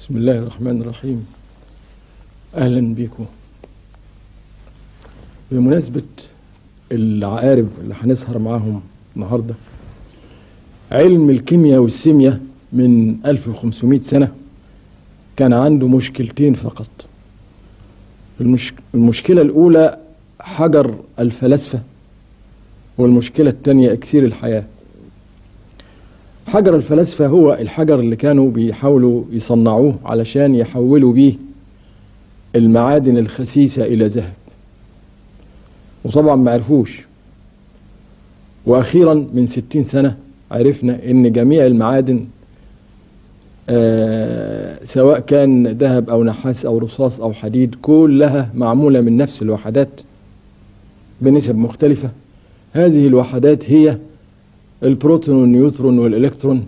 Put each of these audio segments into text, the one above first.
بسم الله الرحمن الرحيم أهلا بكم بمناسبة العقارب اللي هنسهر معاهم النهاردة علم الكيمياء والسيمياء من 1500 سنة كان عنده مشكلتين فقط المش... المشكلة الأولى حجر الفلاسفة والمشكلة الثانية إكسير الحياة حجر الفلاسفة هو الحجر اللي كانوا بيحاولوا يصنعوه علشان يحولوا بيه المعادن الخسيسة إلى ذهب وطبعا ما عرفوش وأخيرا من ستين سنة عرفنا إن جميع المعادن آه سواء كان ذهب أو نحاس أو رصاص أو حديد كلها معمولة من نفس الوحدات بنسب مختلفة هذه الوحدات هي البروتون والنيوترون والإلكترون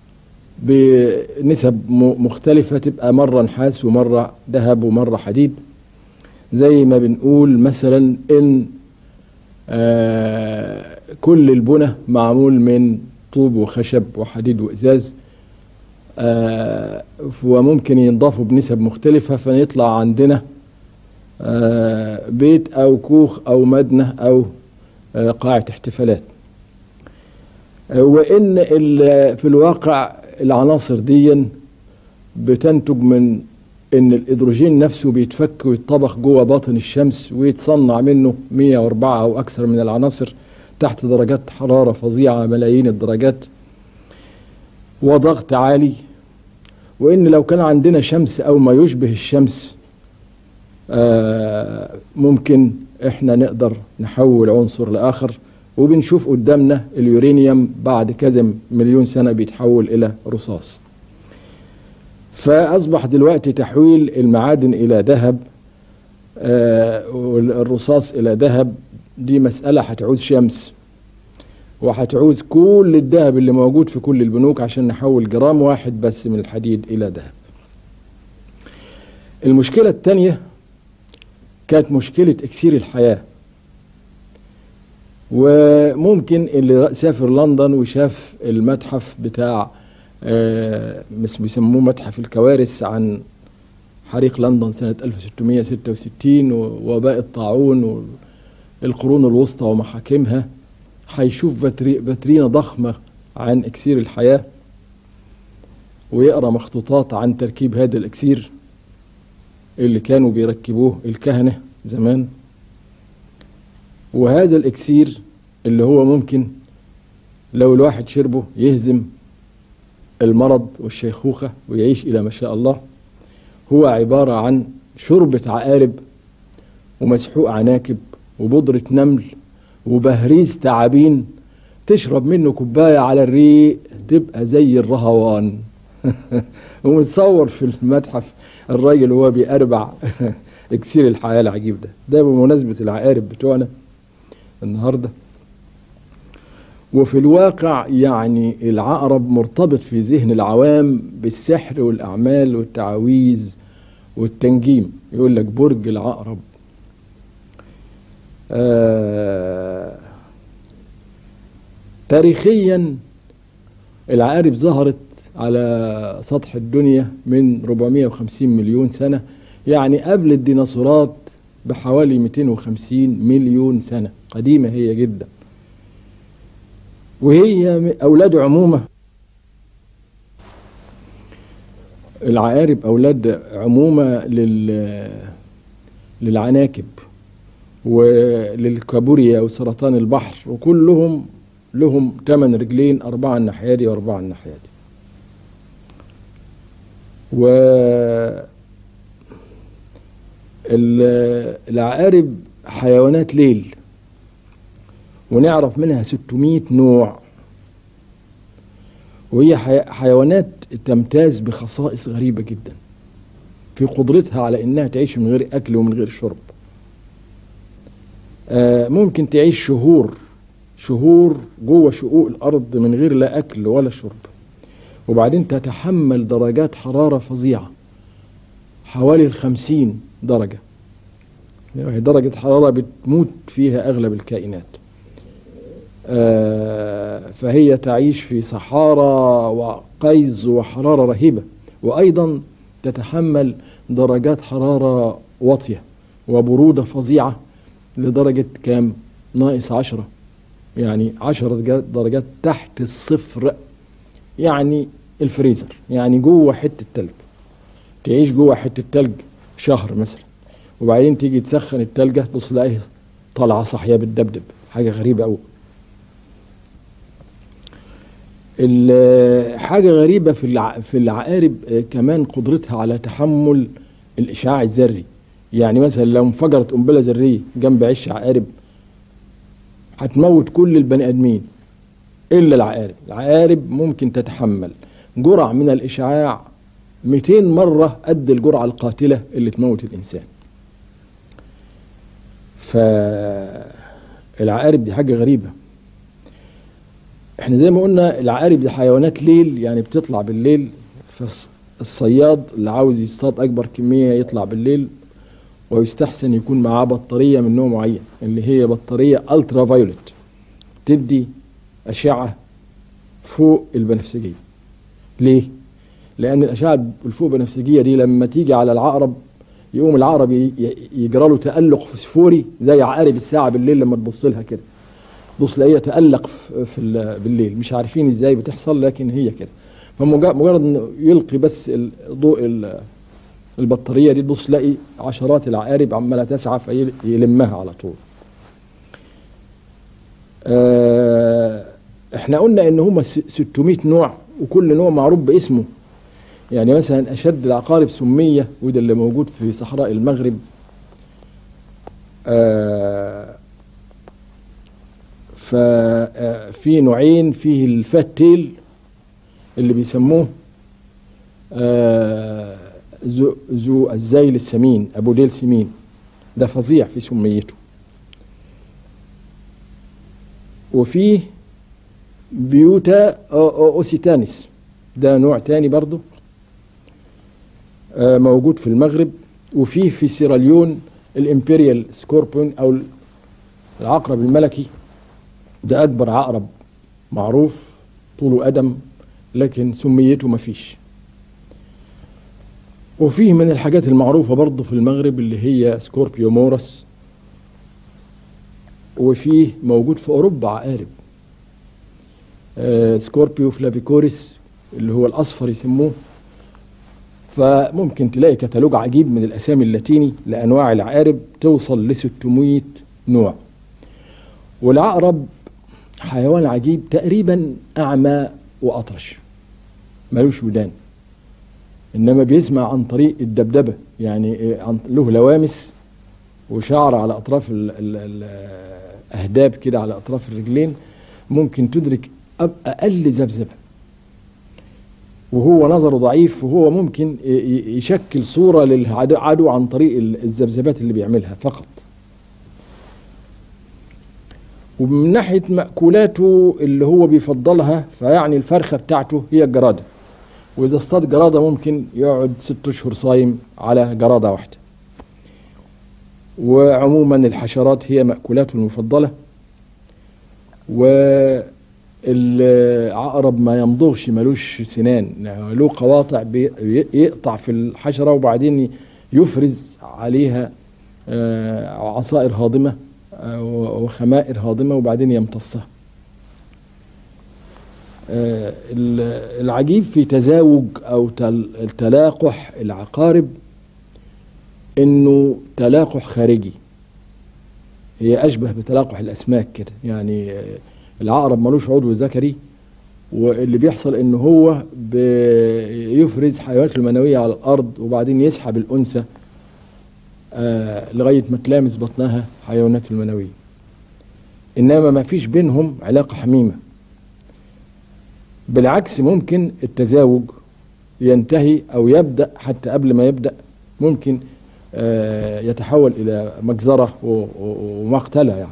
بنسب مختلفة تبقى مرة نحاس ومرة ذهب ومرة حديد زي ما بنقول مثلا إن آه كل البنى معمول من طوب وخشب وحديد وإزاز آه وممكن ينضافوا بنسب مختلفة فيطلع عندنا آه بيت أو كوخ أو مدنة أو آه قاعة احتفالات وإن في الواقع العناصر دي بتنتج من إن الهيدروجين نفسه بيتفك ويتطبخ جوه باطن الشمس ويتصنع منه 104 أو أكثر من العناصر تحت درجات حرارة فظيعة ملايين الدرجات وضغط عالي وإن لو كان عندنا شمس أو ما يشبه الشمس آه ممكن إحنا نقدر نحول عنصر لآخر وبنشوف قدامنا اليورانيوم بعد كذا مليون سنة بيتحول إلى رصاص فأصبح دلوقتي تحويل المعادن إلى ذهب آه والرصاص إلى ذهب دي مسألة هتعوز شمس وهتعوز كل الذهب اللي موجود في كل البنوك عشان نحول جرام واحد بس من الحديد إلى ذهب المشكلة الثانية كانت مشكلة إكسير الحياة وممكن اللي سافر لندن وشاف المتحف بتاع آه بيسموه متحف الكوارث عن حريق لندن سنة 1666 ووباء الطاعون والقرون الوسطى ومحاكمها هيشوف باترينا ضخمة عن إكسير الحياة ويقرأ مخطوطات عن تركيب هذا الإكسير اللي كانوا بيركبوه الكهنة زمان وهذا الإكسير اللي هو ممكن لو الواحد شربه يهزم المرض والشيخوخة ويعيش إلى ما شاء الله هو عبارة عن شوربة عقارب ومسحوق عناكب وبودرة نمل وبهريز تعابين تشرب منه كوباية على الريق تبقى زي الرهوان ومتصور في المتحف الراجل وهو بيأربع اكسير الحياة العجيب ده ده بمناسبة العقارب بتوعنا النهاردة وفي الواقع يعني العقرب مرتبط في ذهن العوام بالسحر والأعمال والتعاويذ والتنجيم يقول لك برج العقرب آه تاريخيا العقارب ظهرت على سطح الدنيا من 450 مليون سنة يعني قبل الديناصورات بحوالي 250 مليون سنة قديمة هي جدا وهي أولاد عمومة العقارب أولاد عمومة لل للعناكب وللكابوريا وسرطان البحر وكلهم لهم ثمان رجلين أربعة الناحية دي وأربعة الناحية دي و العقارب حيوانات ليل ونعرف منها 600 نوع وهي حيوانات تمتاز بخصائص غريبة جدا في قدرتها على انها تعيش من غير اكل ومن غير شرب ممكن تعيش شهور شهور جوه شقوق الارض من غير لا اكل ولا شرب وبعدين تتحمل درجات حرارة فظيعة حوالي الخمسين درجة يعني درجة حرارة بتموت فيها أغلب الكائنات آه فهي تعيش في صحارى وقيظ وحرارة رهيبة وأيضا تتحمل درجات حرارة واطية وبرودة فظيعة لدرجة كام ناقص عشرة يعني عشرة درجات- درجات تحت الصفر يعني الفريزر يعني جوه حتة تلج تعيش جوه حتة تلج شهر مثلا وبعدين تيجي تسخن التلجة تبص تلاقيها طالعة صاحية بتدبدب حاجة غريبة أوي ال- حاجة غريبة في الع- في العقارب آه، كمان قدرتها على تحمل الإشعاع الذري يعني مثلا لو انفجرت قنبلة ذرية جنب عش عقارب هتموت كل البني آدمين إلا العقارب العقارب ممكن تتحمل جرع من الإشعاع 200 مرة قد الجرعة القاتلة اللي تموت الإنسان فالعقارب دي حاجة غريبة احنا زي ما قلنا العقارب دي حيوانات ليل يعني بتطلع بالليل فالصياد اللي عاوز يصطاد اكبر كميه يطلع بالليل ويستحسن يكون معاه بطاريه من نوع معين اللي هي بطاريه الترا فايولت تدي اشعه فوق البنفسجيه ليه لان الاشعه الفوق بنفسجيه دي لما تيجي على العقرب يقوم العقرب ي- ي- يجرى له تالق فسفوري زي عقارب الساعه بالليل لما تبص لها كده بص تلاقيها تألق في في ال- بالليل مش عارفين ازاي بتحصل لكن هي كده فمجرد انه يلقي بس الضوء ال- البطاريه دي تبص تلاقي عشرات العقارب عماله تسعى فيلمها على طول. آه، احنا قلنا ان هم 600 نوع وكل نوع معروف باسمه. يعني مثلا اشد العقارب سميه وده اللي موجود في صحراء المغرب. آه، ففي نوعين فيه الفات تيل اللي بيسموه آه، ذو ذو الزيل السمين ابو ديل سمين ده فظيع في سميته وفيه بيوتا أو- أو- اوسيتانيس ده نوع تاني برضه آه، موجود في المغرب وفيه في سيراليون الامبريال سكوربون او العقرب الملكي ده أكبر عقرب معروف طوله قدم لكن سميته مفيش وفيه من الحاجات المعروفة برضه في المغرب اللي هي سكوربيو مورس وفيه موجود في أوروبا عقارب آه سكوربيو فلافيكوريس اللي هو الأصفر يسموه فممكن تلاقي كتالوج عجيب من الأسامي اللاتيني لأنواع العقارب توصل ل 600 نوع والعقرب حيوان عجيب تقريبا أعمى وأطرش ملوش ودان إنما بيسمع عن طريق الدبدبة يعني إيه، عن له لوامس وشعر على أطراف ال- ال- الأهداب كده على أطراف الرجلين ممكن تدرك أب- أقل ذبذبة وهو نظره ضعيف وهو ممكن ي- ي- يشكل صورة للعدو عن طريق ال- الذبذبات اللي بيعملها فقط ومن ناحية مأكولاته اللي هو بيفضلها فيعني الفرخة بتاعته هي الجرادة وإذا اصطاد جرادة ممكن يقعد ست أشهر صايم على جرادة واحدة وعموما الحشرات هي مأكولاته المفضلة والعقرب ما يمضغش ملوش سنان له قواطع بي- يقطع في الحشرة وبعدين يفرز عليها آه، عصائر هاضمة آه، وخمائر هاضمة وبعدين يمتصها آه، ال- العجيب في تزاوج أو تل- تلاقح العقارب إنه تلاقح خارجي هي أشبه بتلاقح الأسماك كده يعني آه، العقرب ملوش عضو ذكري واللي بيحصل إن هو بيفرز حيواناته المنوية على الأرض وبعدين يسحب الأنثى آه، لغاية ما تلامس بطنها حيواناته المنوية إنما ما فيش بينهم علاقة حميمة بالعكس ممكن التزاوج ينتهي أو يبدأ حتى قبل ما يبدأ ممكن آه، يتحول إلى مجزرة و- و- ومقتلة يعني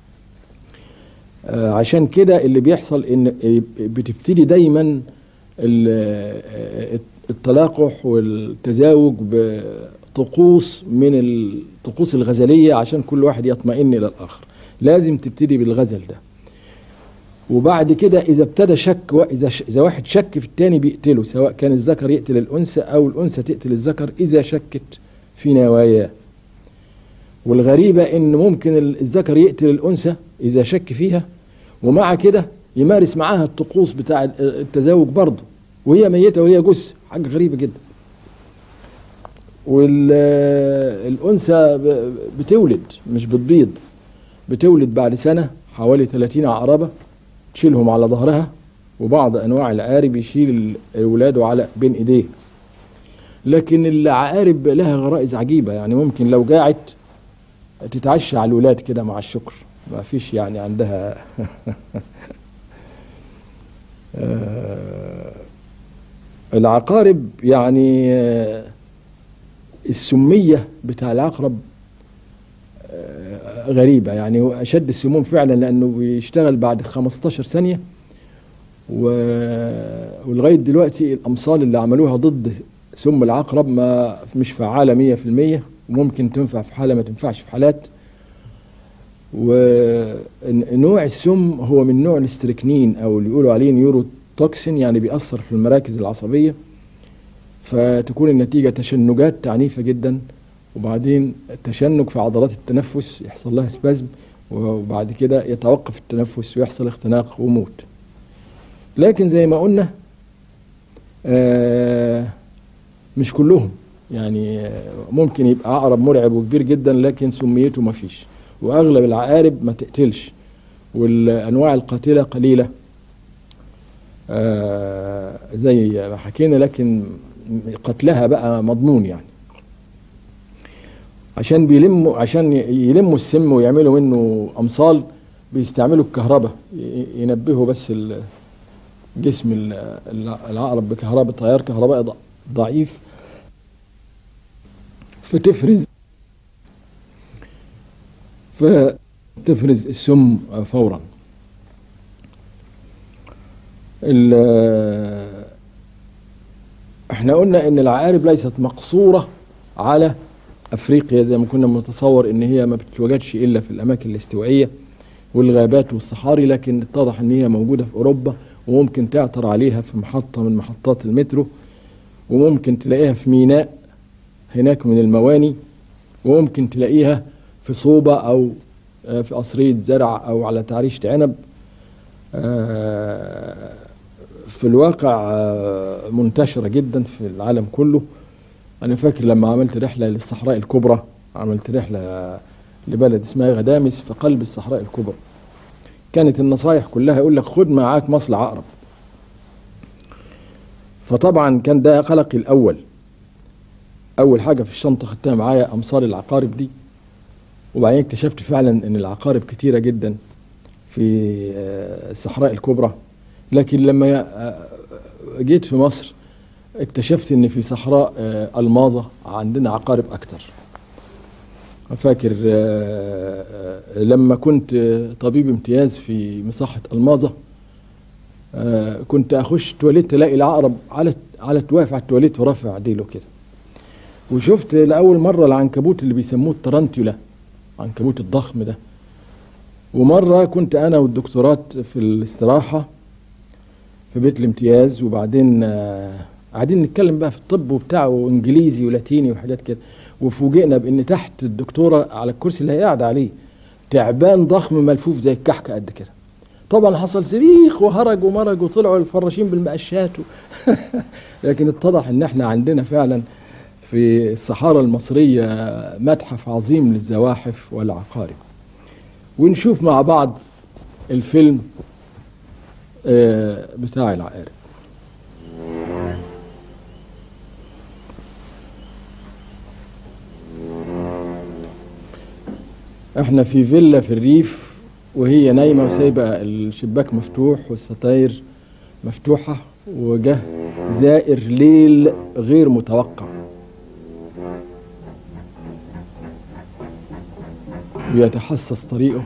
آه، عشان كده اللي بيحصل إن بتبتدي دايما ال- التلاقح والتزاوج بطقوس من الطقوس الغزلية عشان كل واحد يطمئن إلى الآخر لازم تبتدي بالغزل ده وبعد كده اذا ابتدى شك واذا ش... اذا واحد شك في التاني بيقتله سواء كان الذكر يقتل الانثى او الانثى تقتل الذكر اذا شكت في نواياه والغريبه ان ممكن الذكر يقتل الانثى اذا شك فيها ومع كده يمارس معاها الطقوس بتاع التزاوج برضه وهي ميته وهي جثه حاجه غريبه جدا والانثى بتولد مش بتبيض بتولد بعد سنه حوالي 30 عقربه تشيلهم على ظهرها وبعض انواع العقارب يشيل اولاده على بين ايديه لكن العقارب لها غرائز عجيبه يعني ممكن لو جاعت تتعشى على الولاد كده مع الشكر ما فيش يعني عندها العقارب يعني السمية بتاع العقرب غريبة يعني هو أشد السموم فعلا لأنه بيشتغل بعد 15 ثانية ولغاية دلوقتي الأمصال اللي عملوها ضد سم العقرب ما مش فعالة مية في المية وممكن تنفع في حالة ما تنفعش في حالات ونوع السم هو من نوع الاستركنين أو اللي يقولوا عليه نيورو توكسين يعني بيأثر في المراكز العصبية فتكون النتيجة تشنجات عنيفة جدا وبعدين تشنج في عضلات التنفس يحصل لها سبازم وبعد كده يتوقف التنفس ويحصل اختناق وموت لكن زي ما قلنا آه مش كلهم يعني ممكن يبقى عقرب مرعب وكبير جدا لكن سميته ما فيش واغلب العقارب ما تقتلش والانواع القاتله قليله آه زي ما حكينا لكن قتلها بقى مضمون يعني عشان بيلموا عشان يلموا السم ويعملوا منه امصال بيستعملوا الكهرباء ينبهوا بس جسم العقرب بكهرباء تيار كهربائي ضعيف فتفرز فتفرز السم فورا احنا قلنا ان العقارب ليست مقصوره على افريقيا زي ما كنا متصور ان هي ما بتتواجدش الا في الاماكن الاستوائيه والغابات والصحاري لكن اتضح ان هي موجوده في اوروبا وممكن تعثر عليها في محطه من محطات المترو وممكن تلاقيها في ميناء هناك من المواني وممكن تلاقيها في صوبة أو في قصرية زرع أو على تعريشة عنب في الواقع منتشرة جدا في العالم كله أنا فاكر لما عملت رحلة للصحراء الكبرى عملت رحلة لبلد اسمها غدامس في قلب الصحراء الكبرى كانت النصايح كلها يقول لك خد معاك مصل عقرب فطبعا كان ده قلقي الأول أول حاجة في الشنطة خدتها معايا أمصار العقارب دي وبعدين اكتشفت فعلا ان العقارب كتيره جدا في الصحراء الكبرى لكن لما جيت في مصر اكتشفت ان في صحراء الماظه عندنا عقارب اكتر فاكر لما كنت طبيب امتياز في مصحة الماظة كنت اخش تواليت الاقي العقرب على على واقف على التواليت ورافع ديله كده وشفت لاول مره العنكبوت اللي بيسموه الترانتولا العنكبوت الضخم ده ومرة كنت أنا والدكتورات في الاستراحة في بيت الامتياز وبعدين قاعدين نتكلم بقى في الطب وبتاع وانجليزي ولاتيني وحاجات كده وفوجئنا بان تحت الدكتوره على الكرسي اللي هي قاعده عليه تعبان ضخم ملفوف زي الكحكه قد كده طبعا حصل صريخ وهرج ومرج وطلعوا الفراشين بالمقشات و... لكن اتضح ان احنا عندنا فعلا في الصحارى المصرية متحف عظيم للزواحف والعقارب ونشوف مع بعض الفيلم بتاع العقارب احنا في فيلا في الريف وهي نايمة وسايبة الشباك مفتوح والستاير مفتوحة وجه زائر ليل غير متوقع ويتحسس طريقه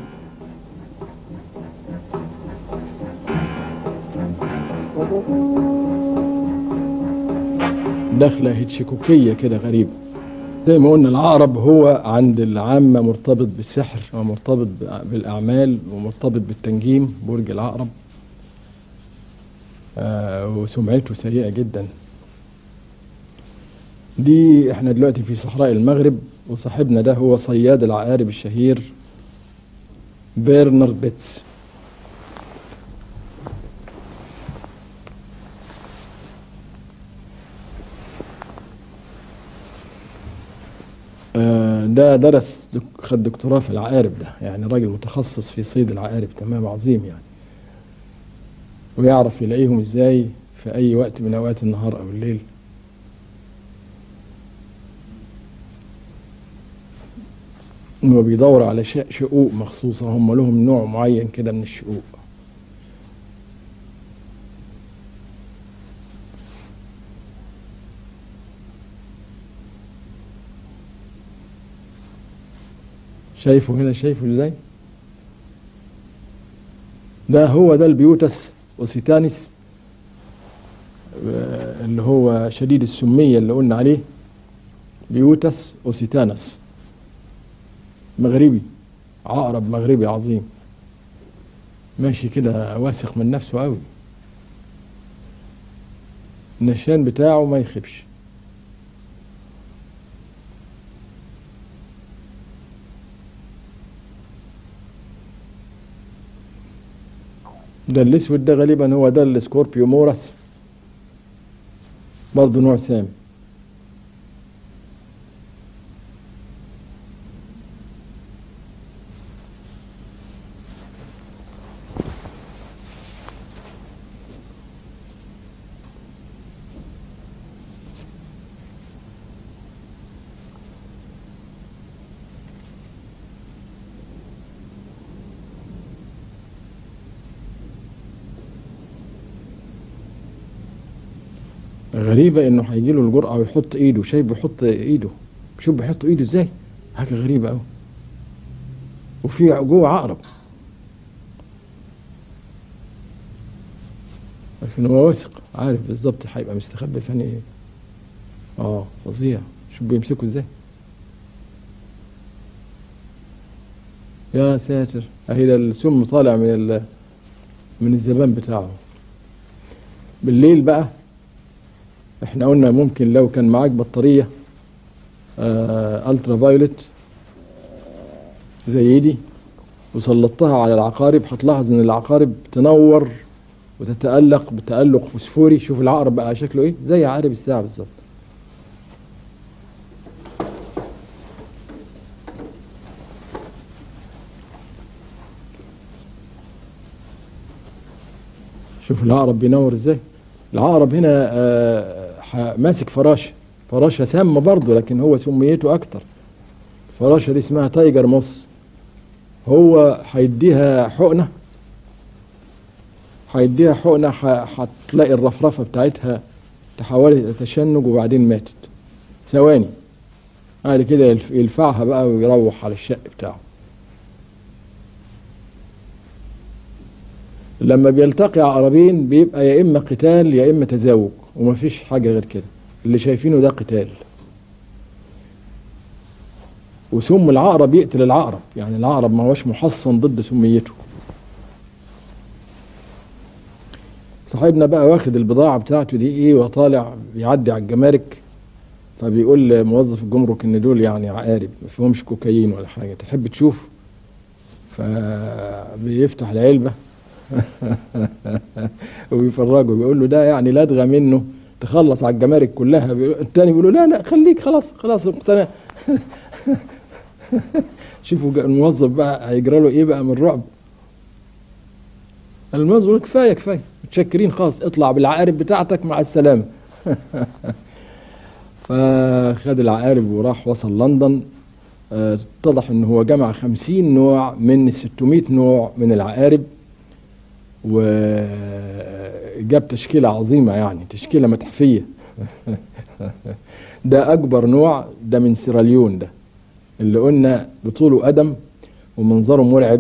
دخلة هيتشيكوكية كده غريبة زي ما قلنا العقرب هو عند العامة مرتبط بالسحر ومرتبط بالأعمال ومرتبط بالتنجيم برج العقرب آه وسمعته سيئة جدا دي احنا دلوقتي في صحراء المغرب وصاحبنا ده هو صياد العقارب الشهير بيرنر بيتس آه، ده درس دك- خد دكتوراه في العقارب ده يعني راجل متخصص في صيد العقارب تمام عظيم يعني ويعرف يلاقيهم ازاي في اي وقت من اوقات النهار او الليل هو بيدور على ش- شقوق مخصوصة هم لهم نوع معين كده من الشقوق شايفه هنا شايفه ازاي ده هو ده البيوتس اوسيتانيس آه، اللي هو شديد السمية اللي قلنا عليه بيوتس اوسيتانس مغربي عقرب مغربي عظيم ماشي كده واثق من نفسه قوي النشان بتاعه ما يخيبش ده الاسود ده غالبا هو ده السكوربيو مورس برضه نوع سام غريبة انه هيجي له الجرأة ويحط ايده شايف بيحط ايده شوف بيحط ايده ازاي حاجة غريبة قوي وفي جوه عقرب لكن هو واثق عارف بالظبط هيبقى مستخبي فين ايه اه فظيع شوف بيمسكه ازاي يا ساتر اهي ده السم طالع من ال من الزبان بتاعه بالليل بقى احنا قلنا ممكن لو كان معاك بطارية آه الترا فايولت زي دي وسلطتها على العقارب هتلاحظ ان العقارب تنور وتتألق بتألق فوسفوري شوف العقرب بقى شكله ايه زي عقارب الساعة بالظبط شوف العقرب بينور ازاي العقرب هنا آه، ح- ماسك فراشة فراشة سامة برضه لكن هو سميته أكتر فراشة دي اسمها تايجر موس هو هيديها حقنة هيديها حقنة ح- هتلاقي الرفرفة بتاعتها تحولت تشنج وبعدين ماتت ثواني بعد كده يلف- يلفعها بقى ويروح على الشق بتاعه لما بيلتقي عقربين بيبقى يا اما قتال يا اما تزاوج ومفيش حاجه غير كده اللي شايفينه ده قتال وسم العقرب يقتل العقرب يعني العقرب ما هوش محصن ضد سميته صاحبنا بقى واخد البضاعة بتاعته دي ايه وطالع بيعدي على الجمارك فبيقول لموظف الجمرك ان دول يعني عقارب ما فيهمش كوكايين ولا حاجة تحب تشوف فبيفتح العلبة وبيفرجه بيقول له ده يعني لدغه منه تخلص على الجمارك كلها بيقول- التاني بيقول له لا لا خليك خلاص خلاص اقتنع شوفوا جا- الموظف بقى هيجرى له ايه بقى من الرعب الموظف يقول له كفايه كفايه متشكرين خلاص اطلع بالعقارب بتاعتك مع السلامه فخد العقارب وراح وصل لندن آه، اتضح ان هو جمع خمسين نوع من 600 نوع من العقارب وجاب تشكيلة عظيمة يعني تشكيلة متحفية ده أكبر نوع ده من سيراليون ده اللي قلنا بطوله قدم ومنظره مرعب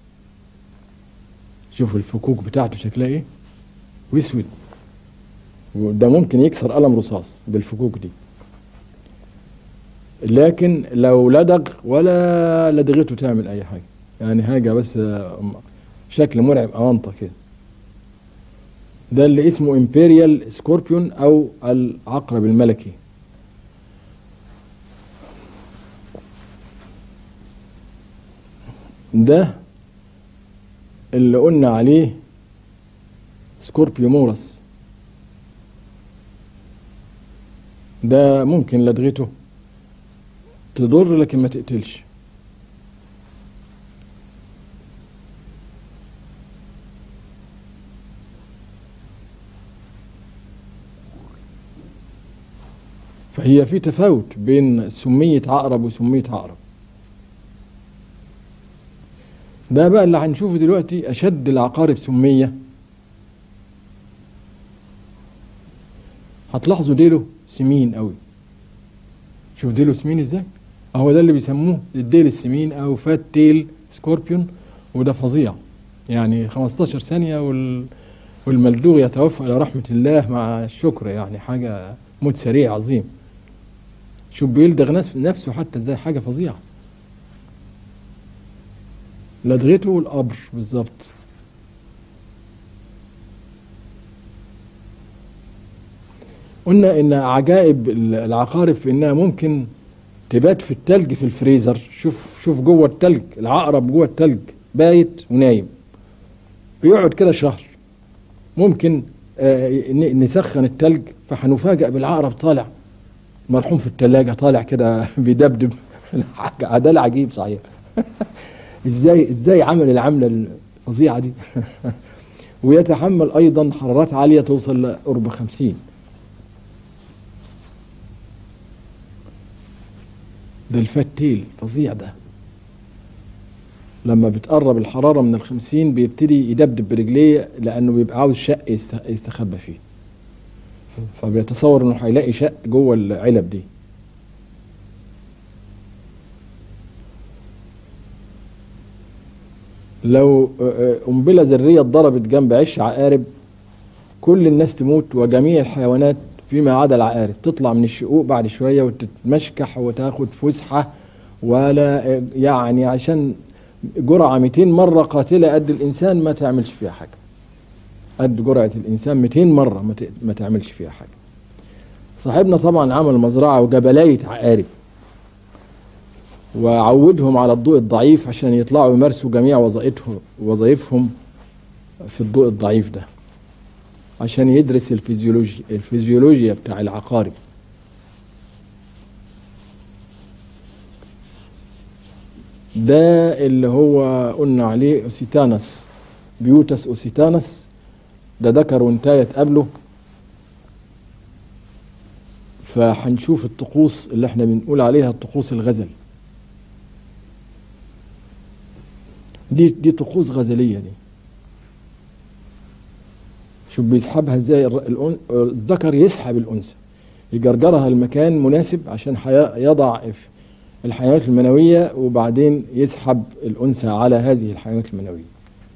شوفوا الفكوك بتاعته شكلها ايه واسود وده ممكن يكسر قلم رصاص بالفكوك دي لكن لو لدغ ولا لدغته تعمل اي حاجه يعني حاجه بس آه، شكل مرعب اونطه كده ده اللي اسمه امبيريال سكوربيون او العقرب الملكي ده اللي قلنا عليه سكوربيو مورس ده ممكن لدغته تضر لكن ما تقتلش فهي في تفاوت بين سمية عقرب وسمية عقرب ده بقى اللي هنشوفه دلوقتي أشد العقارب سمية هتلاحظوا ديله سمين قوي شوف ديله سمين ازاي اهو ده اللي بيسموه الديل السمين او فات تيل سكوربيون وده فظيع يعني 15 ثانية وال والملدوغ يتوفى على رحمة الله مع الشكر يعني حاجة موت سريع عظيم شوف بيلدغ نفس- نفسه حتى ازاي حاجة فظيعة لدغته والقبر بالظبط قلنا ان عجائب العقارب في انها ممكن تبات في التلج في الفريزر شوف شوف جوه التلج العقرب جوه التلج بايت ونايم بيقعد كده شهر ممكن آه، ن- نسخن التلج فهنفاجئ بالعقرب طالع مرحوم في التلاجة طالع كده بيدبدب حاجة عدالة عجيب صحيح ازاي ازاي عمل العملة الفظيعة دي ويتحمل ايضا حرارات عالية توصل لقرب 50 ده الفتيل فظيع ده لما بتقرب الحرارة من الخمسين بيبتدي يدبدب برجليه لأنه بيبقى عاوز شق يست- يستخبى فيه فبيتصور إنه هيلاقي شق جوه العلب دي لو آه، آه، قنبلة ذرية اتضربت جنب عش عقارب كل الناس تموت وجميع الحيوانات فيما عدا العقارب تطلع من الشقوق بعد شوية وتتمشكح وتاخد فسحة ولا يعني عشان جرعة 200 مرة قاتلة قد الإنسان ما تعملش فيها حاجة قد جرعة الإنسان 200 مرة ما ت- ما تعملش فيها حاجة صاحبنا طبعا عمل مزرعة وجبلاية عقارب وعودهم على الضوء الضعيف عشان يطلعوا يمارسوا جميع وظائفهم وظائفهم في الضوء الضعيف ده عشان يدرس الفيزيولوجيا الفيزيولوجيا بتاع العقارب ده اللي هو قلنا عليه اوسيتانس بيوتس اوسيتانس ده ذكر وانتايه تقابله فهنشوف الطقوس اللي احنا بنقول عليها الطقوس الغزل دي دي طقوس غزليه دي شوف بيسحبها ازاي الر- الأن- الذكر يسحب الانثى يجرجرها المكان مناسب عشان حيا- يضع في الحيوانات المنويه وبعدين يسحب الانثى على هذه الحيوانات المنويه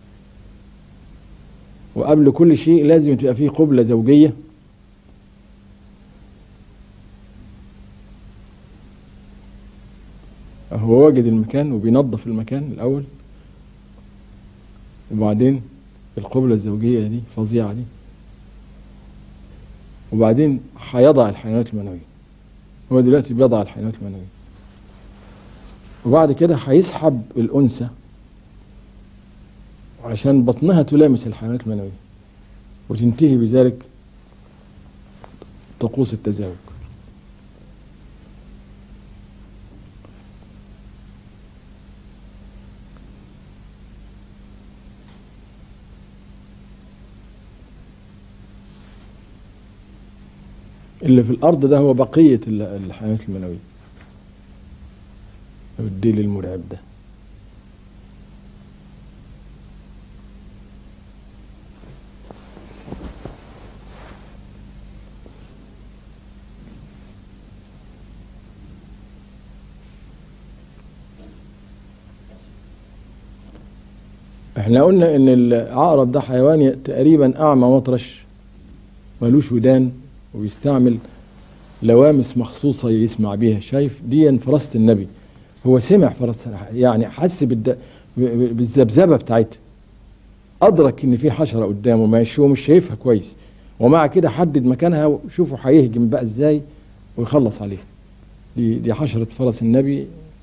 وقبل كل شيء لازم تبقى فيه قبله زوجيه هو واجد المكان وبينظف المكان الاول وبعدين القبلة الزوجية دي فظيعة دي وبعدين هيضع الحيوانات المنوية هو دلوقتي بيضع الحيوانات المنوية وبعد كده هيسحب الأنثى عشان بطنها تلامس الحيوانات المنوية وتنتهي بذلك طقوس التزاوج اللي في الأرض ده هو بقية ال- الحيوانات المنوية الديل المرعب ده احنا قلنا ان العقرب ده حيوان ي- تقريبا اعمى مطرش ملوش ودان وبيستعمل لوامس مخصوصة يسمع بيها شايف دي فراسة النبي هو سمع فراسة يعني حس بالد... ب- بالذبذبة بتاعتها ادرك ان في حشره قدامه ماشي هو مش شايفها كويس ومع كده حدد مكانها وشوفوا هيهجم بقى ازاي ويخلص عليها دي دي حشره فرس النبي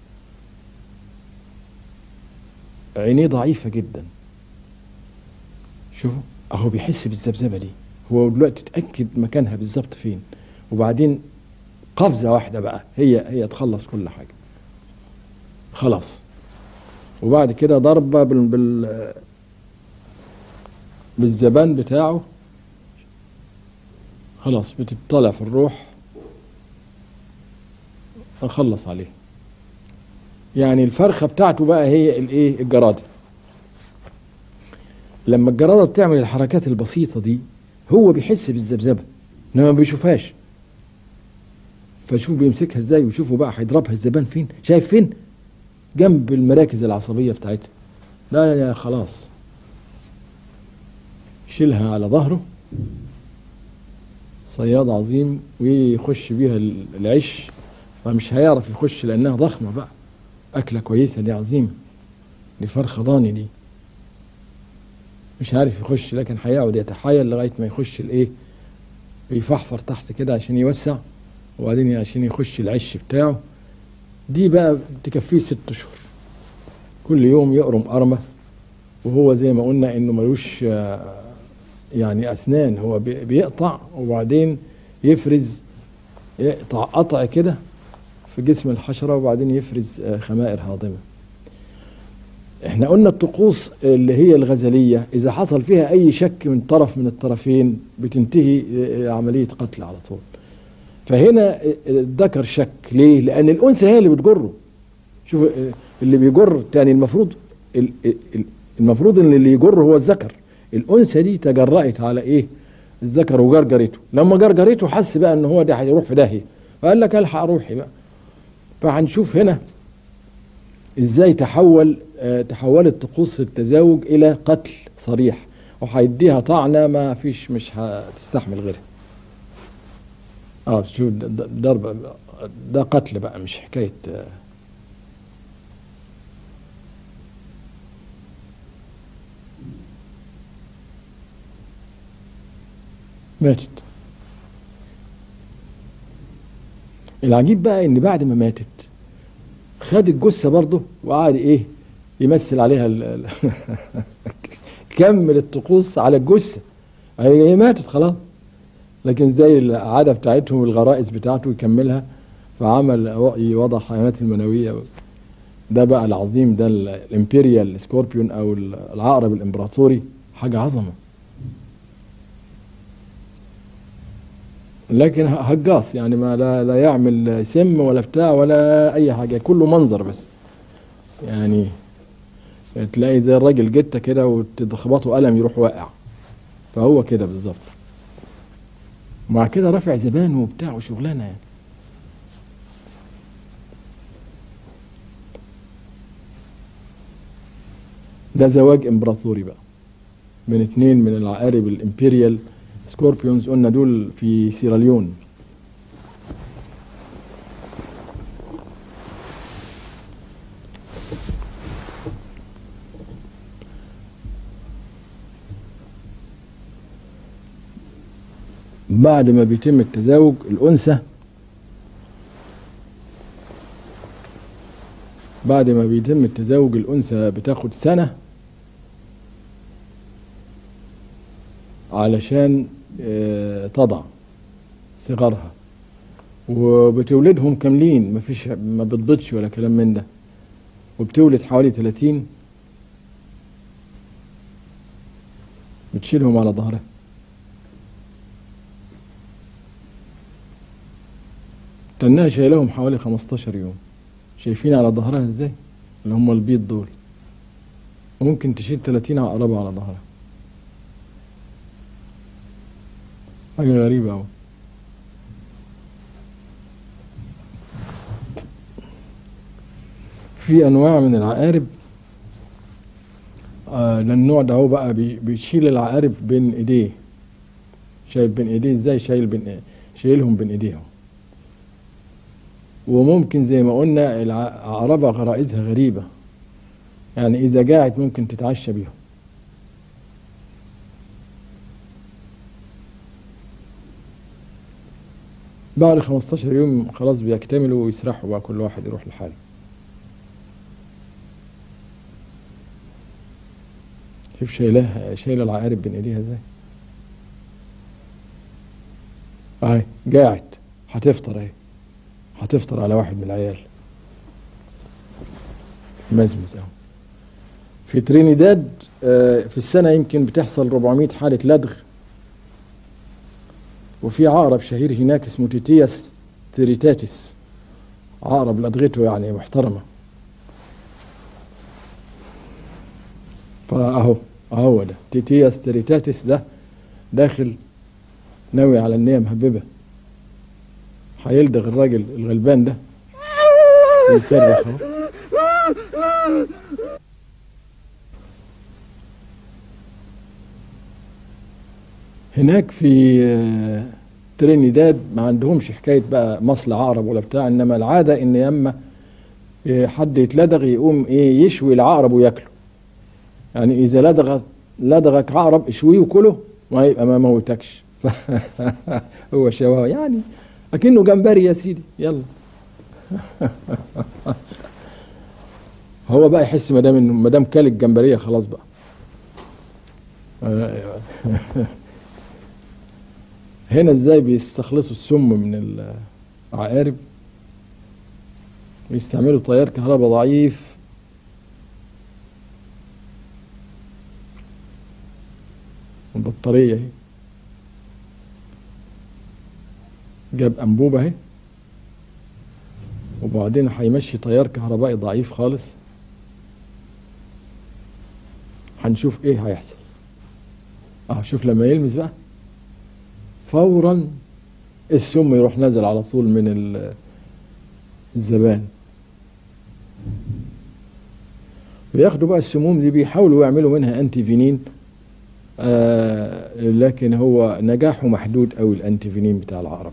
عينيه ضعيفه جدا شوفوا اهو بيحس بالذبذبه دي هو دلوقتي اتاكد مكانها بالظبط فين وبعدين قفزه واحده بقى هي هي تخلص كل حاجه خلاص وبعد كده ضربه بال, بال بالزبان بتاعه خلاص بتطلع في الروح اخلص عليه يعني الفرخه بتاعته بقى هي الايه الجراده لما الجراده بتعمل الحركات البسيطه دي هو بيحس بالذبذبه انما ما بيشوفهاش فشوف بيمسكها ازاي وشوفوا بقى هيضربها الزبان فين شايف فين جنب المراكز العصبيه بتاعتها لا يا خلاص يشيلها على ظهره صياد عظيم ويخش بيها العش فمش هيعرف يخش لانها ضخمه بقى اكله كويسه دي عظيمه دي فرخه ضاني دي مش عارف يخش لكن هيقعد يتحايل لغايه ما يخش الايه بيفحفر تحت كده عشان يوسع وبعدين عشان يخش العش بتاعه دي بقى تكفيه ست اشهر كل يوم يقرم قرمه وهو زي ما قلنا انه ملوش يعني اسنان هو بيقطع وبعدين يفرز يقطع قطع كده في جسم الحشره وبعدين يفرز خمائر هاضمه احنا قلنا الطقوس اللي هي الغزليه اذا حصل فيها اي شك من طرف من الطرفين بتنتهي عمليه قتل على طول فهنا الذكر شك ليه لان الانثى هي اللي بتجره شوف اللي بيجر تاني المفروض المفروض ان اللي يجر هو الذكر الانثى دي تجرأت على ايه الذكر وجرجرته لما جرجرته حس بقى ان هو ده هيروح في داهيه فقال لك الحق روحي بقى فهنشوف هنا ازاي تحول آه تحولت طقوس التزاوج الى قتل صريح وهيديها طعنه ما فيش مش هتستحمل غيرها اه شوف ضرب ده قتل بقى مش حكايه آه ماتت العجيب بقى ان بعد ما ماتت خد الجثه برضه وقعد ايه يمثل عليها ال ال كمل الطقوس على الجثه هي ماتت خلاص لكن زي العاده بتاعتهم الغرائز بتاعته يكملها فعمل وضع حيوانات المنويه ده بقى العظيم ده الامبيريال سكوربيون او العقرب الامبراطوري حاجه عظمه لكن هجاص يعني ما لا, لا يعمل سم ولا بتاع ولا اي حاجه كله منظر بس يعني تلاقي زي الراجل جته كده وتخبطه قلم يروح واقع فهو كده بالظبط مع كده رافع زبان وبتاع وشغلانه يعني ده زواج امبراطوري بقى من اتنين من العقارب الامبيريال سكوربيونز قلنا دول في سيراليون بعد ما بيتم التزاوج الأنثى بعد ما بيتم التزاوج الأنثى بتاخد سنة علشان تضع صغارها وبتولدهم كاملين ما فيش ما بتبيضش ولا كلام من ده وبتولد حوالي 30 بتشيلهم على ظهرها تنها شايلهم حوالي 15 يوم شايفين على ظهرها ازاي اللي هم البيض دول ممكن تشيل 30 عقربة على ظهرها حاجة غريبة أوي في أنواع من العقارب آه لأن النوع ده هو بقى بي بيشيل العقارب بين إيديه شايل بين إيديه إزاي شايل بين إيه؟ شايلهم بين إيديهم وممكن زي ما قلنا العقربة غرائزها غريبة يعني إذا جاعت ممكن تتعشى بيهم بعد 15 يوم خلاص بيكتملوا ويسرحوا بقى كل واحد يروح لحاله شوف شايلاه شايله العقارب بين ايديها ازاي اهي قاعد هتفطر اهي هتفطر على واحد من العيال مزمز اهو في ترينيداد آه، في السنة يمكن بتحصل 400 حالة لدغ وفي عقرب شهير هناك اسمه تيتياس تريتاتس عقرب لدغته يعني محترمة فأهو أهو ده تيتياس تريتاتس ده داخل ناوي على النية مهببة هيلدغ الراجل الغلبان ده يصرخ اهو هناك في آه، ترينيداد ما عندهمش حكاية بقى مصل عقرب ولا بتاع إنما العادة إن ياما آه، حد يتلدغ يقوم إيه يشوي العقرب وياكله يعني إذا لدغ لدغك عقرب اشويه وكله ما يبقى ما موتكش هو شواه يعني أكنه جمبري يا سيدي يلا هو بقى يحس ما دام ما دام كل الجمبريه خلاص بقى آه، هنا ازاي بيستخلصوا السم من العقارب ويستعملوا تيار كهرباء ضعيف البطارية اهي جاب أنبوبة اهي وبعدين هيمشي تيار كهربائي ضعيف خالص هنشوف ايه هيحصل اه شوف لما يلمس بقى فورا السم يروح نازل على طول من ال- الزبان وياخدوا بقى السموم دي بيحاولوا يعملوا منها انتي فينين آه لكن هو نجاحه محدود قوي الانتي فينين بتاع العقرب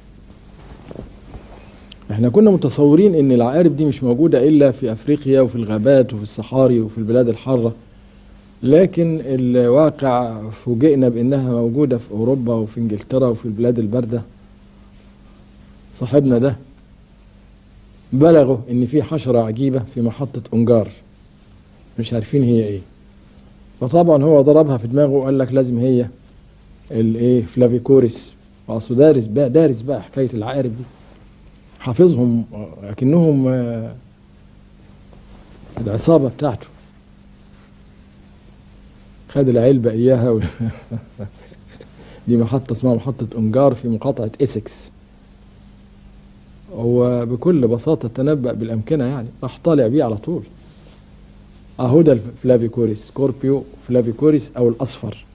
احنا كنا متصورين ان العقارب دي مش موجودة الا في افريقيا وفي الغابات وفي الصحاري وفي البلاد الحارة لكن الواقع فوجئنا بانها موجودة في اوروبا وفي انجلترا وفي البلاد الباردة صاحبنا ده بلغوا ان في حشرة عجيبة في محطة انجار مش عارفين هي ايه فطبعا هو ضربها في دماغه وقال لك لازم هي الايه فلافيكوريس اصله دارس بقى دارس بقى حكايه العقارب دي حافظهم لكنهم آه، العصابه بتاعته خد العلبه اياها و... دي محطه اسمها محطه انجار في مقاطعه اسكس هو بكل بساطه تنبأ بالامكنه يعني راح طالع بيه على طول اهو ده الفلافيكوريس سكوربيو فلافيكوريس او الاصفر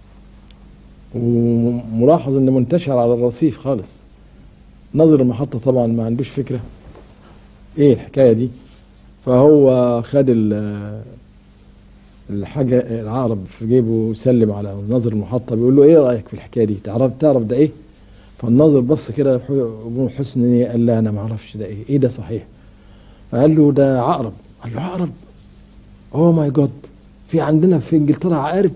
وملاحظ انه منتشر على الرصيف خالص نظر المحطة طبعا ما عندوش فكرة ايه الحكاية دي فهو خد ال- الحاجة العقرب في جيبه وسلم على ناظر المحطة بيقول له ايه رأيك في الحكاية دي تعرف تعرف ده ايه فالناظر بص كده بح- حسن نية قال لا انا ما اعرفش ده ايه ايه ده صحيح فقال له ده عقرب قال له عقرب اوه ماي جاد في عندنا في انجلترا عقارب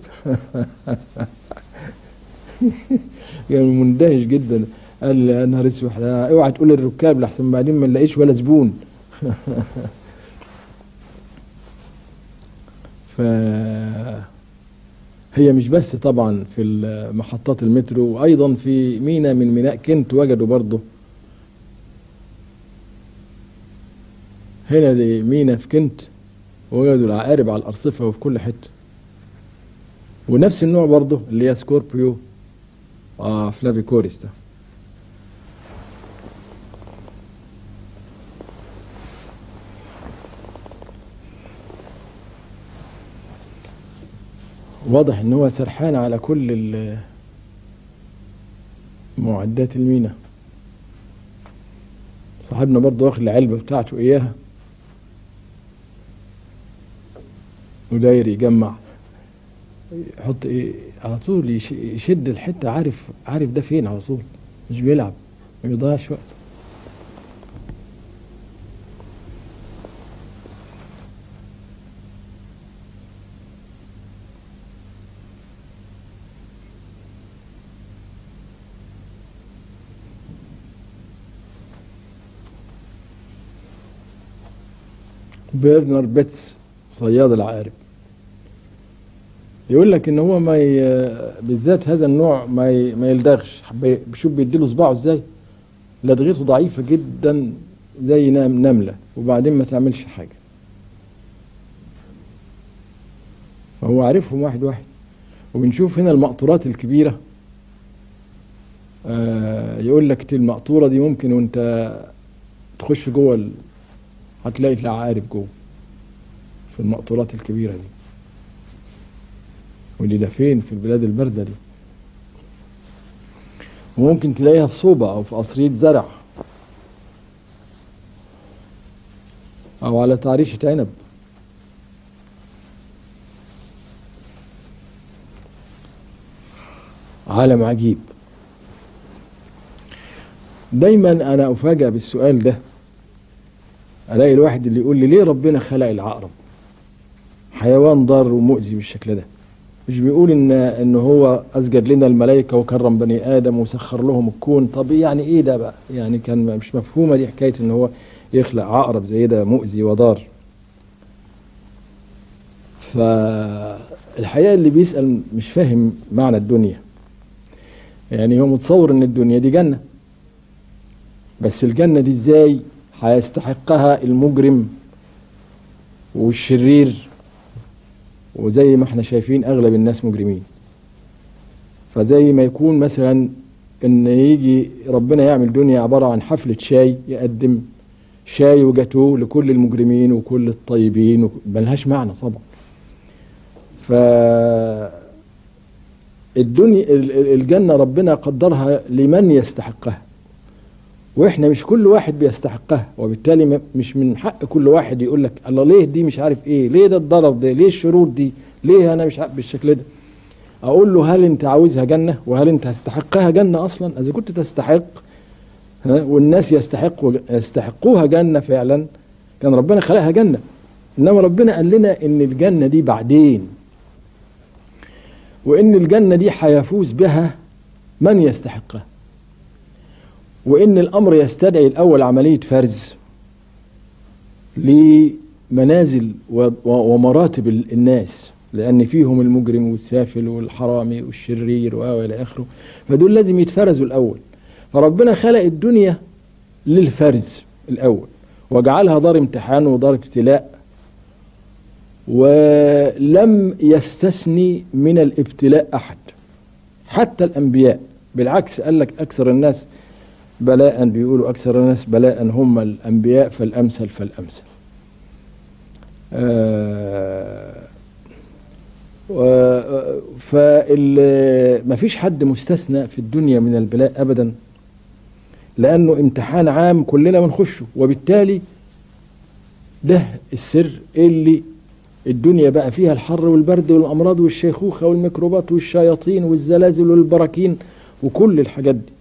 يعني مندهش جدا قال لي يا نهار اسود لا، اوعى تقول للركاب لحسن بعدين ما نلاقيش ولا زبون ف هي مش بس طبعا في محطات المترو وايضا في مينا من ميناء كنت وجدوا برضه هنا دي مينا في كنت وجدوا العقارب على الارصفه وفي كل حته ونفس النوع برضه اللي هي سكوربيو آه فلافيكوريس ده واضح ان هو سرحان على كل ال- معدات المينا صاحبنا برضه واخد العلبة بتاعته اياها وداير يجمع يحط ايه على طول يش- يشد الحتة عارف عارف ده فين على طول مش بيلعب ما بيضيعش وقت بيرنر بيتس صياد العقارب يقول لك ان هو ما ي... بالذات هذا النوع ما ي... ما يلدغش بي- بشوف بيديله صباعه ازاي لدغته ضعيفه جدا زي نام نمله وبعدين ما تعملش حاجه فهو عارفهم واحد واحد وبنشوف هنا المقطورات الكبيره آه يقول لك المقطوره دي ممكن وانت تخش جوه ال... هتلاقي العقارب جوه في المقطورات الكبيره دي ودي ده فين في البلاد البارده دي وممكن تلاقيها في صوبة أو في قصرية زرع أو على تعريشة عنب عالم عجيب دايما أنا أفاجأ بالسؤال ده ألاقي الواحد اللي يقول لي ليه ربنا خلق العقرب حيوان ضار ومؤذي بالشكل ده مش بيقول ان ان هو اسجد لنا الملائكه وكرم بني ادم وسخر لهم الكون طب يعني ايه ده بقى يعني كان مش مفهومه دي حكايه ان هو يخلق عقرب زي ده مؤذي وضار فالحقيقه اللي بيسال مش فاهم معنى الدنيا يعني هو متصور ان الدنيا دي جنه بس الجنه دي ازاي هيستحقها المجرم والشرير وزي ما احنا شايفين اغلب الناس مجرمين فزي ما يكون مثلا ان يجي ربنا يعمل دنيا عباره عن حفله شاي يقدم شاي وجاتوه لكل المجرمين وكل الطيبين وك- ملهاش معنى طبعا ف الدنيا ال- ال- الجنه ربنا قدرها لمن يستحقها واحنا مش كل واحد بيستحقها وبالتالي م- مش من حق كل واحد يقول لك الله ليه دي مش عارف ايه ليه ده الضرر ده ليه الشرور دي ليه انا مش عارف بالشكل ده اقول له هل انت عاوزها جنه وهل انت تستحقها جنه اصلا اذا كنت تستحق ها والناس يستحقوا يستحقوها جنه فعلا كان ربنا خلقها جنه انما ربنا قال لنا ان الجنه دي بعدين وان الجنه دي هيفوز بها من يستحقها وان الامر يستدعي الاول عمليه فرز لمنازل و- و- ومراتب ال- الناس لان فيهم المجرم والسافل والحرامي والشرير والى اخره فدول لازم يتفرزوا الاول فربنا خلق الدنيا للفرز الاول وجعلها دار امتحان ودار ابتلاء ولم يستثني من الابتلاء احد حتى الانبياء بالعكس قال لك اكثر الناس بلاء بيقولوا أكثر الناس بلاء هم الأنبياء فالأمثل فالأمثل آه فما فيش حد مستثنى في الدنيا من البلاء أبدا لأنه امتحان عام كلنا بنخشه وبالتالي ده السر اللي الدنيا بقى فيها الحر والبرد والأمراض والشيخوخة والميكروبات والشياطين والزلازل والبراكين وكل الحاجات دي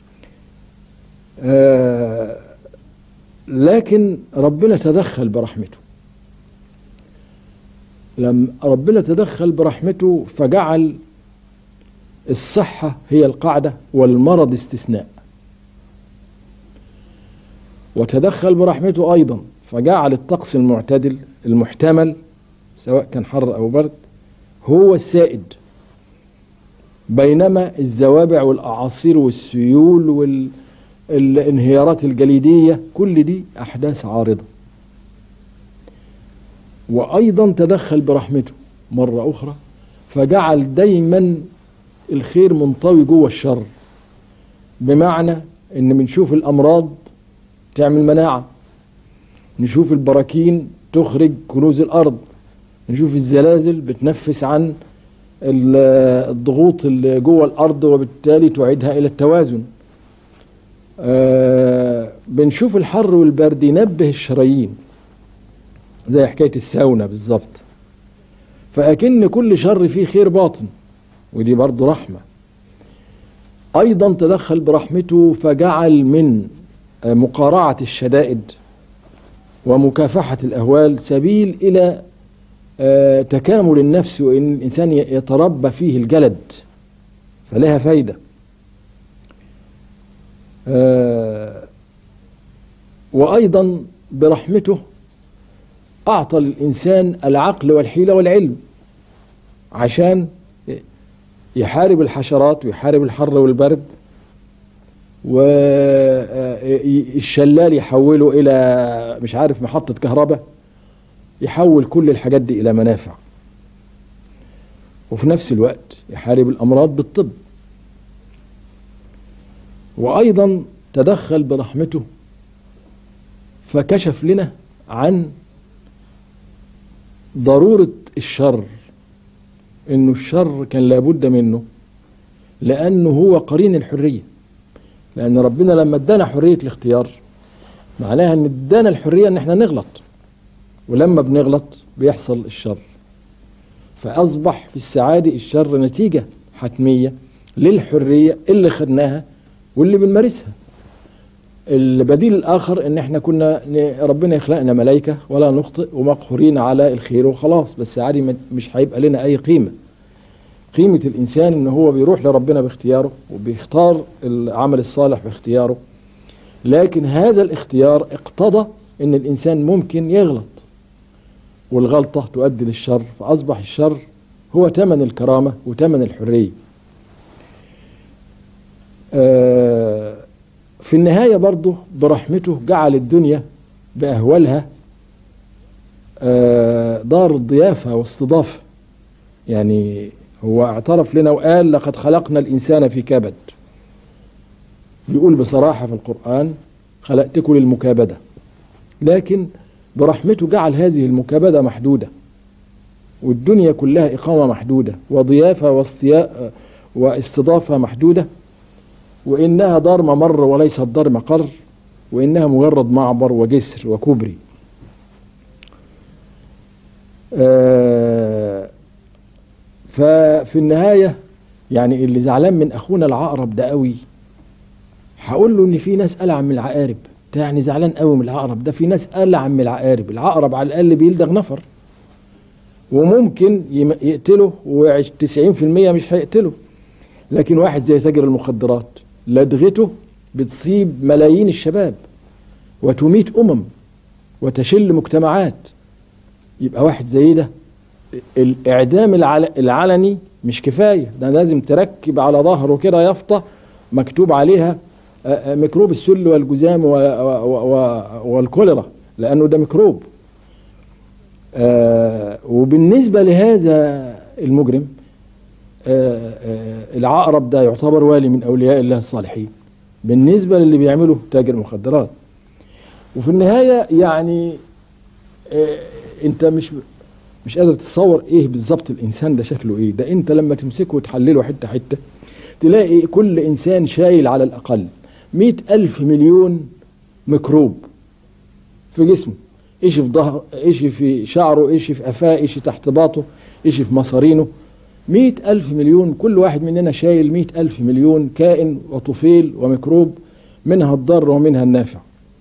آه لكن ربنا تدخل برحمته لما ربنا تدخل برحمته فجعل الصحة هي القاعدة والمرض استثناء وتدخل برحمته أيضا فجعل الطقس المعتدل المحتمل سواء كان حر أو برد هو السائد بينما الزوابع والأعاصير والسيول وال الانهيارات الجليدية كل دي أحداث عارضة وأيضا تدخل برحمته مرة أخرى فجعل دايما الخير منطوي جوه الشر بمعنى ان بنشوف الامراض تعمل مناعه نشوف البراكين تخرج كنوز الارض نشوف الزلازل بتنفس عن الضغوط اللي جوه الارض وبالتالي تعيدها الى التوازن آه بنشوف الحر والبرد ينبه الشرايين زي حكايه الساونا بالظبط فاكن كل شر فيه خير باطن ودي برضه رحمه ايضا تدخل برحمته فجعل من مقارعه الشدائد ومكافحه الاهوال سبيل الى تكامل النفس وان الانسان يتربى فيه الجلد فلها فايده وايضا برحمته أعطى للإنسان العقل والحيلة والعلم عشان يحارب الحشرات ويحارب الحر والبرد والشلال يحوله إلى مش عارف محطة كهرباء يحول كل الحاجات دي إلى منافع وفي نفس الوقت يحارب الأمراض بالطب وأيضا تدخل برحمته فكشف لنا عن ضرورة الشر انه الشر كان لابد منه لانه هو قرين الحرية لان ربنا لما ادانا حرية الاختيار معناها ان ادانا الحرية ان احنا نغلط ولما بنغلط بيحصل الشر فاصبح في السعادة الشر نتيجة حتمية للحرية اللي خدناها واللي بنمارسها البديل الاخر ان احنا كنا ربنا يخلقنا ملائكه ولا نخطئ ومقهورين على الخير وخلاص بس عادي مش هيبقى لنا اي قيمه قيمه الانسان ان هو بيروح لربنا باختياره وبيختار العمل الصالح باختياره لكن هذا الاختيار اقتضى ان الانسان ممكن يغلط والغلطه تؤدي للشر فاصبح الشر هو ثمن الكرامه وثمن الحريه آه في النهاية برضه برحمته جعل الدنيا بأهوالها دار الضيافة واستضافة يعني هو اعترف لنا وقال لقد خلقنا الإنسان في كبد بيقول بصراحة في القرآن خلقتكم للمكابدة لكن برحمته جعل هذه المكابدة محدودة والدنيا كلها إقامة محدودة وضيافة واستياء واستضافة محدودة وإنها دار ممر وليست دار مقر وإنها مجرد معبر وجسر وكوبري آه ففي النهاية يعني اللي زعلان من أخونا العقرب ده قوي هقول له إن في ناس ألعن من العقارب ده يعني زعلان قوي من العقرب ده في ناس ألعن من العقارب العقرب على الأقل بيلدغ نفر وممكن يقتله و90% مش هيقتله لكن واحد زي تاجر المخدرات لدغته بتصيب ملايين الشباب وتميت أمم وتشل مجتمعات يبقى واحد زي ده الإعدام العلني مش كفاية ده لازم تركب على ظهره كده يافطة مكتوب عليها ميكروب السل والجذام والكوليرا لأنه ده ميكروب وبالنسبة لهذا المجرم العقرب ده يعتبر والي من اولياء الله الصالحين بالنسبه للي بيعمله تاجر مخدرات وفي النهايه يعني انت مش مش قادر تتصور ايه بالظبط الانسان ده شكله ايه ده انت لما تمسكه وتحلله حته حته تلاقي كل انسان شايل على الاقل مئة ألف مليون ميكروب في جسمه ايش في ظهر ايش في شعره ايش في قفاه ايش تحت باطه ايش في مصارينه مئة ألف مليون كل واحد مننا شايل مئة ألف مليون كائن وطفيل وميكروب منها الضار ومنها النافع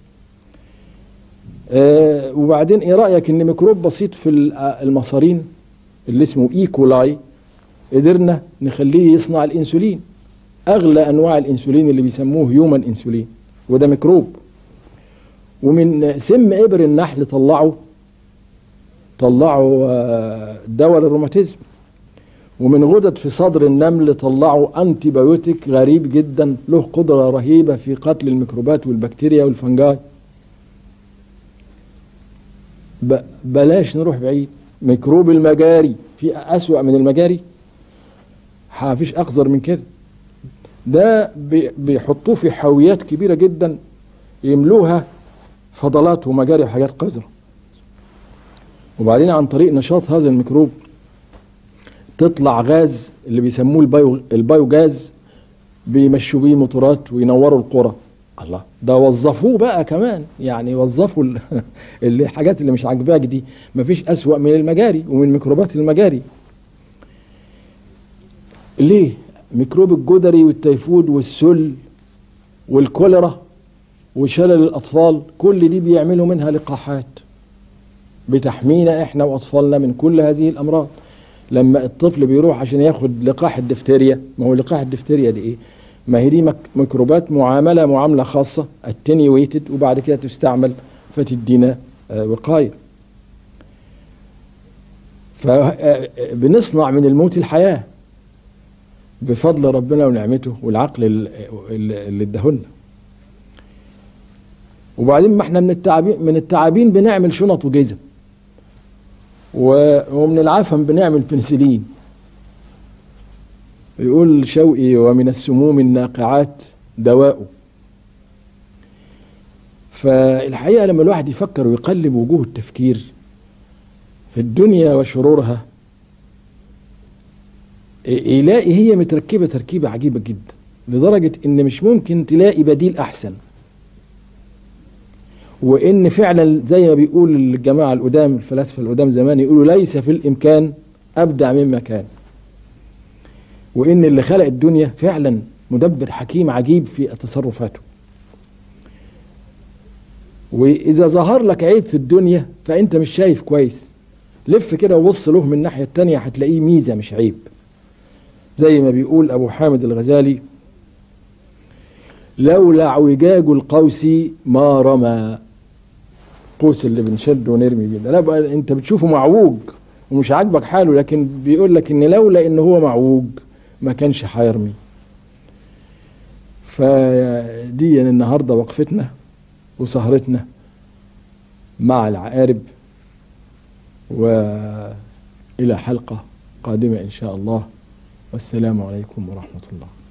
آه وبعدين ايه رأيك ان ميكروب بسيط في المصارين اللي اسمه ايكولاي قدرنا نخليه يصنع الانسولين اغلى انواع الانسولين اللي بيسموه هيومن انسولين وده ميكروب ومن سم ابر النحل طلعوا طلعوا آه دواء للروماتيزم ومن غدد في صدر النمل طلعوا انتي بايوتيك غريب جدا له قدرة رهيبة في قتل الميكروبات والبكتيريا والفنجاي بلاش نروح بعيد ميكروب المجاري في أسوأ من المجاري مفيش أقذر من كده ده بيحطوه في حاويات كبيرة جدا يملوها فضلات ومجاري وحاجات قذرة وبعدين عن طريق نشاط هذا الميكروب تطلع غاز اللي بيسموه البايو البايو جاز بيمشوا بيه موتورات وينوروا القرى الله ده وظفوه بقى كمان يعني وظفوا الحاجات اللي مش عاجباك دي مفيش أسوأ من المجاري ومن ميكروبات المجاري ليه ميكروب الجدري والتيفود والسل والكوليرا وشلل الأطفال كل دي بيعملوا منها لقاحات بتحمينا احنا وأطفالنا من كل هذه الأمراض لما الطفل بيروح عشان ياخد لقاح الدفتيريا ما هو لقاح الدفتيريا دي ايه ما هي دي ميكروبات معامله معامله خاصه اتنيويتد وبعد كده تستعمل فتدينا آه وقايه فبنصنع من الموت الحياة بفضل ربنا ونعمته والعقل ال- ال- اللي اداهولنا وبعدين ما احنا من التعابين من التعابين بنعمل شنط وجزم و- ومن العفن بنعمل بنسلين يقول شوقي ومن السموم الناقعات دواء فالحقيقة لما الواحد يفكر ويقلب وجوه التفكير في الدنيا وشرورها يلاقي هي متركبة تركيبة عجيبة جدا لدرجة ان مش ممكن تلاقي بديل احسن وان فعلا زي ما بيقول الجماعة القدام الفلاسفة القدام زمان يقولوا ليس في الامكان ابدع مما كان وان اللي خلق الدنيا فعلا مدبر حكيم عجيب في تصرفاته واذا ظهر لك عيب في الدنيا فانت مش شايف كويس لف كده وبص له من الناحية التانية هتلاقيه ميزة مش عيب زي ما بيقول أبو حامد الغزالي لولا اعوجاج القوس ما رمى قوس اللي بنشد ونرمي بيه ده لا بقى انت بتشوفه معوج ومش عاجبك حاله لكن بيقول لك ان لولا ان هو معوج ما كانش هيرمي فدي النهارده وقفتنا وسهرتنا مع العقارب والى حلقه قادمه ان شاء الله والسلام عليكم ورحمه الله